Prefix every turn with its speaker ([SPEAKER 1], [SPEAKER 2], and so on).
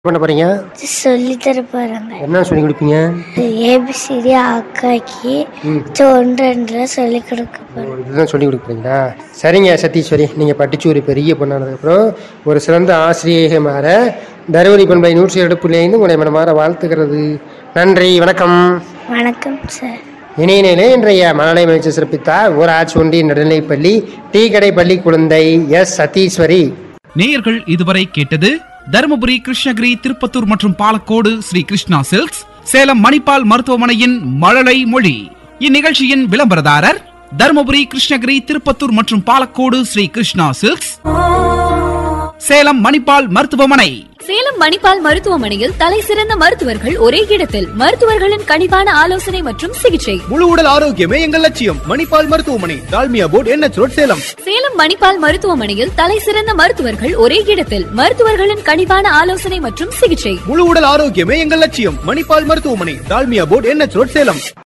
[SPEAKER 1] பண்ண போறீங்க
[SPEAKER 2] சொல்லி தர போறாங்க
[SPEAKER 1] என்ன சொல்லி கொடுப்பீங்க
[SPEAKER 2] ஏபிசிடி அக்காக்கி ஒன்று ரெண்டுல சொல்லி கொடுக்க போறேன்
[SPEAKER 1] இதுதான் சொல்லி கொடுக்குறீங்களா சரிங்க சதீஸ்வரி நீங்கள் படித்து ஒரு பெரிய பொண்ணானதுக்கப்புறம் ஒரு சிறந்த ஆசிரியை மாற தருமபுரி பண்பை நூற்றி ஏழு புள்ளி ஐந்து உங்களை மனமாற வாழ்த்துக்கிறது நன்றி வணக்கம்
[SPEAKER 2] வணக்கம் சார்
[SPEAKER 1] இணையிலே இன்றைய மனநல முயற்சி சிறப்பித்தார் ஊராட்சி ஒன்றிய நடுநிலைப்பள்ளி டீ கடை பள்ளி குழந்தை எஸ் சதீஸ்வரி
[SPEAKER 3] நேயர்கள் இதுவரை கேட்டது தருமபுரி கிருஷ்ணகிரி திருப்பத்தூர் மற்றும் பாலக்கோடு ஸ்ரீ கிருஷ்ணா சில்க்ஸ் சேலம் மணிப்பால் மருத்துவமனையின் மழலை மொழி இந்நிகழ்ச்சியின் விளம்பரதாரர் தருமபுரி கிருஷ்ணகிரி திருப்பத்தூர் மற்றும் பாலக்கோடு ஸ்ரீ கிருஷ்ணா சில்க்ஸ் சேலம் மணிப்பால் மருத்துவமனை
[SPEAKER 4] சேலம் மணிப்பால் மருத்துவமனையில் தலை சிறந்த மருத்துவர்கள் ஒரே இடத்தில் மருத்துவர்களின் கனிவான ஆலோசனை மற்றும் சிகிச்சை
[SPEAKER 5] முழு உடல் ஆரோக்கியமே எங்கள் லட்சியம் மணிப்பால் மருத்துவமனை Dalmia board NH road Salem
[SPEAKER 4] Salem Manipal மருத்துவமனையில் தலை சிறந்த மருத்துவர்கள் ஒரே இடத்தில் மருத்துவர்களின் கனிவான ஆலோசனை மற்றும் சிகிச்சை
[SPEAKER 5] முழு உடல் ஆரோக்கியமே எங்கள் லட்சியம் மணிப்பால் மருத்துவமனை Dalmia board NH road Salem